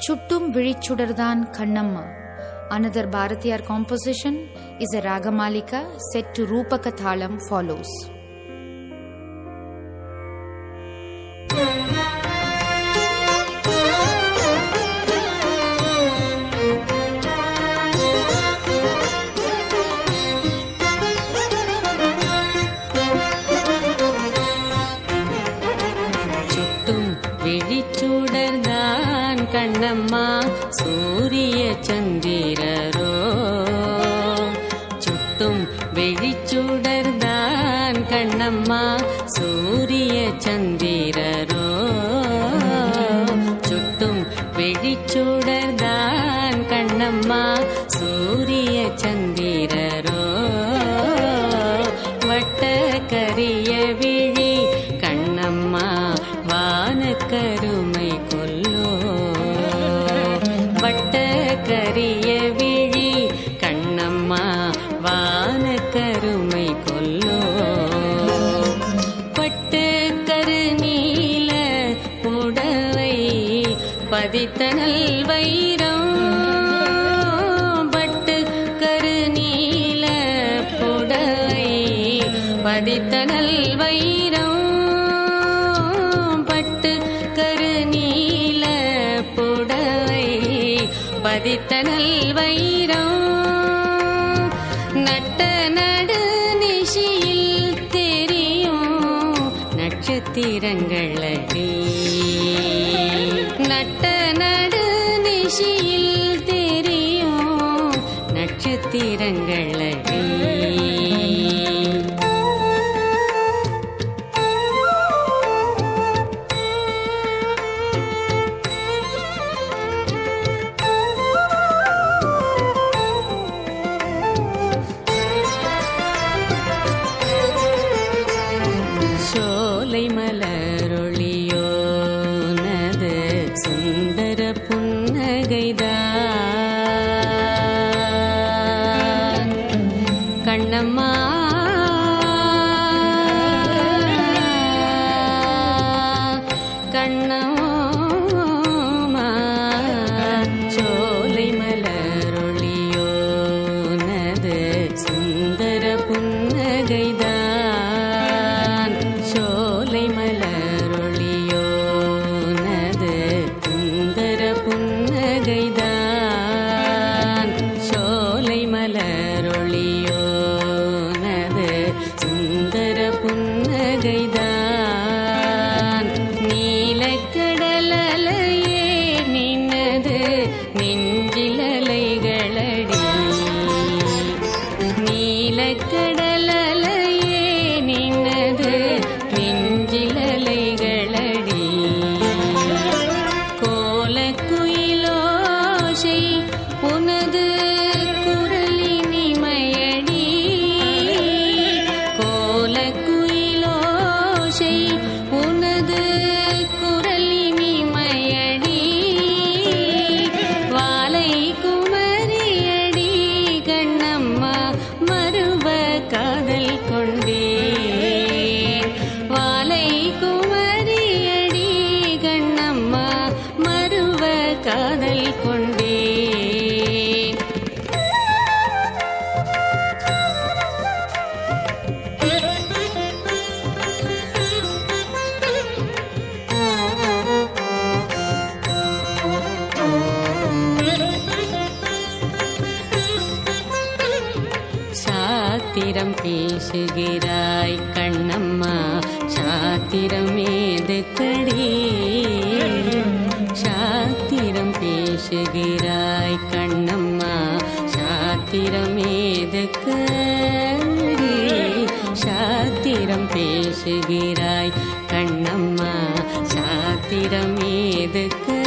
சுட்டும் விழிச்சுடர்தான் Kannamma Another Bharatiyar composition is a Ragamalika set to Rupaka Thalam follows. சுட்டும் விழிச்சுடர்தான் கண்ணம்மா சூரிய சந்திரரோ சுட்டும் விழிச்சுடர்தான் கண்ணம்மா சூரிய சந்திரரோ சுட்டும் விழிச்சுடர்தான் கண்ணம்மா சூரிய சந்திரரோ வட்ட கரிய விழி கண்ணம்மா வானக்கருமை கொல்லோ வட்ட கரிய விழி கண்ணம்மா வானக்கருமை கொல்லோ பட்டு கருநீல புடவை பதித்தனல் வைரம் பட்டு கருநீல புடவை பதித்தனல் வைரம் பட்டு கருநீல புடவை பதித்தனல் வைரம் நட்ட நடு நிஷியில் தெரியும் நட்சத்திரங்கள் அடி நட்ட நடு நிஷியில் தெரியும் நட்சத்திரங்கள் அடி சோலை மலரொளியோ நது சுந்தர புன்னகைதான் கண்ணம்மா கண்ணம்மா சோலை மலரொளியோ நது சுந்தர புன்னகைதான் சோலை மலரொளியோ நது சுந்தர புன்னகைதான் சோலை மலரொளியோ நது சுந்தர புன்னகைதான் நீலக்கடலையே நின்னது நெஞ்சிலலைகளடி நீலக்கடலையே நின்னது நெஞ்சிலலைகளடி கோலக்குயிலோசை உனது குரலினிமையடி கோலக்குயிலோசை உனது குரலினிமையடி வாலை குமரியடி கண்ணம்மா மறுவ காதல் கொண்டேன் வாலை குமரியடி கண்ணம்மா மறுவ காதல் கொண்டேன் சாத்திரம் பேசுகிறாய் கண்ணம்மா சாத்திரம் ஏதுக்கடி சாத்திரம் பேசுகிறாய் கண்ணம்மா சாத்திரம் ஏதுக்கடி சாத்திரம் பேசுகிறாய் கண்ணம்மா சாத்திரம் ஏதுக்கடி